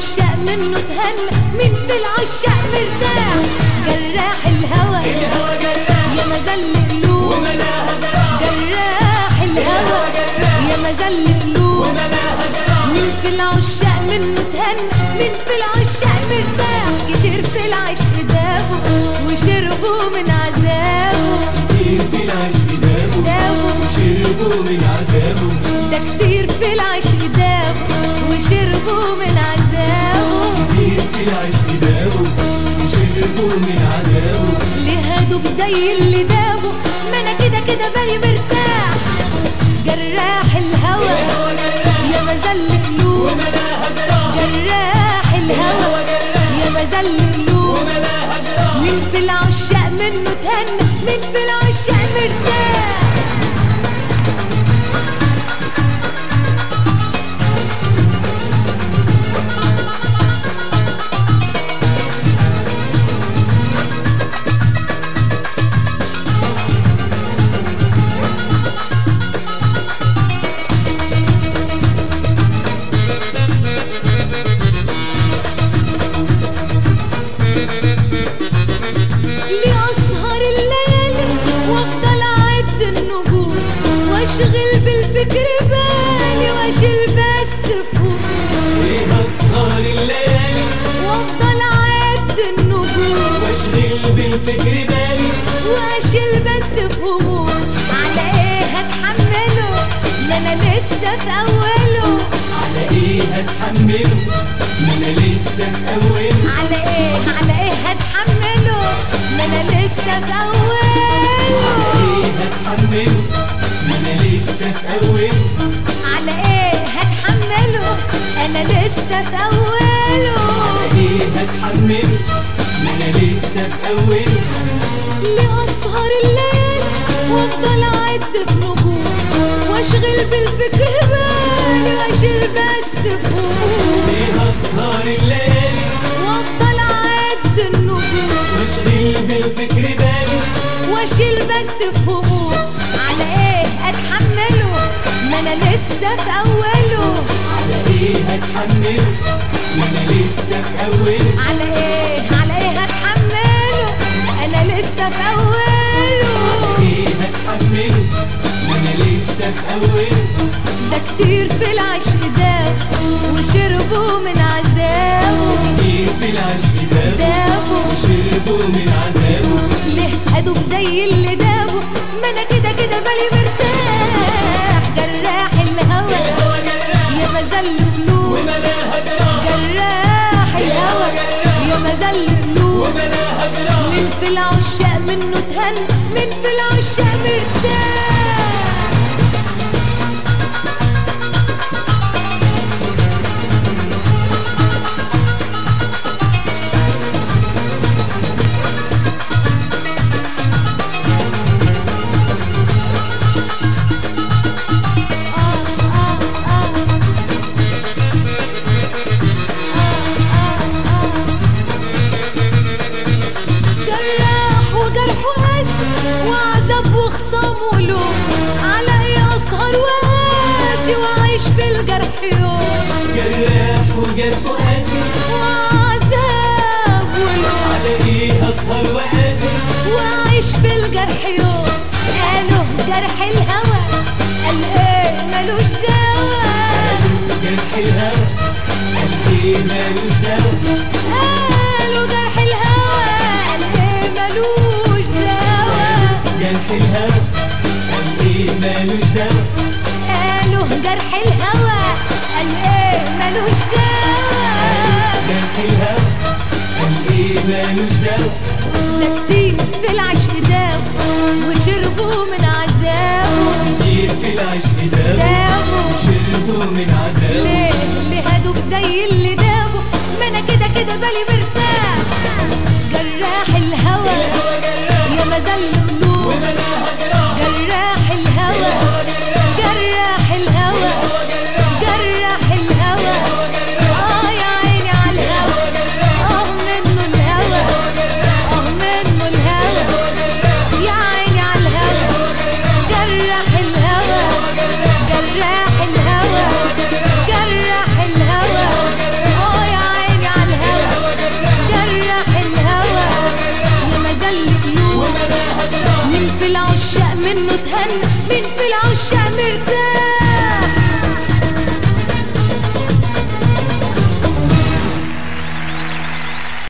العشاق منه تهنى مين في العشاق مرتاح جراح الهوى الهوى جراح يا مزل قلوب وملاها جراح جراح الهوى يا مزل قلوب وملاها جراح مين في العشاق منه تهنى مين في العشاق مرتاح كتير في العشق دابوا وشربوا من عذابه كتير في العشق دابوا دابوا وشربوا من عذابه ده كتير في العشق دابوا وشربوا من عذابه كتير في العشق دابوا وشربوا من عذابه ليه هادوب زي اللي دابوا ما انا كده كده بالي مرتاح جراح الهوى الهوى جراح يا مزل قلوب وملاها جراح جراح الهوى الهوى جراح يا مزل قلوب وملاها جراح مين في العشاق منه تهنى مين في العشاق مرتاح لأسهر الليالي وافضل اعد النجوم واشغل بالفكر بالي واشيل بس فوق ليه اسهر الليالي وافضل اعد النجوم واشغل بالفكر بالي واشيل بس في هموم على ايه هتحمله ما انا لسه في اوله على ايه هتحمله ما انا لسه في اوله على ايه على ايه هتحمله ما انا لسه في اوله ايه هتحمله ما انا لسه في اوله على ايه هتحمله انا لسه في اوله ايه هتحمله ما انا لسه في اوله لأسهر الليل وافضل اعد في نجوم واشغل بالفكر بالي واشيل بس فوق ليه اسهر الليالي وافضل اعد النجوم واشغل بالفكر بالي واشيل بس في هموم على ايه اتحمله ما انا لسه في اوله على ايه هتحمله ما انا لسه في اوله على ايه على ايه هتحمله انا لسه في اوله ايه هتحمله ما انا لسه في اوله ده كتير في العشق داب وشربوا من عذابه كتير في العشق دابوا دابوا وشربوا من عذابه ليه ادوب زي اللي دابوا ما انا كده كده بالي مرتاح جراح الهوى الهوى جراح يا مزل قلوب وملاها جراح جراح الهوى يا مزل قلوب وملاها جراح من في العشاق منه تهنى من في العشاق مرتاح جراح وجرح قاسي وعذاب وخصام ولوم على ايه اسهر وقاسي واعيش في الجرح يوم جراح وجرح قاسي وعذاب ولوم على ايه اسهر وقاسي واعيش في الجرح يوم قالوا جرح الهوى قال ايه ملوش دواء جرح الهوى قال ايه مالوش دوا قالوا جرح الهوى قال ايه ملوش دواء جرح الهوى قال ايه مالوش دوا قالوا جرح الهوى قال ايه ملوش دواء جرح الهوى قال ايه مالوش دوا ده كتير في العشق داو وشربوا من عذابه كتير في العشق دابوا داو وشربوا من عذابه ليه اللي هادوا زي اللي دابوا ما انا كده كده بالي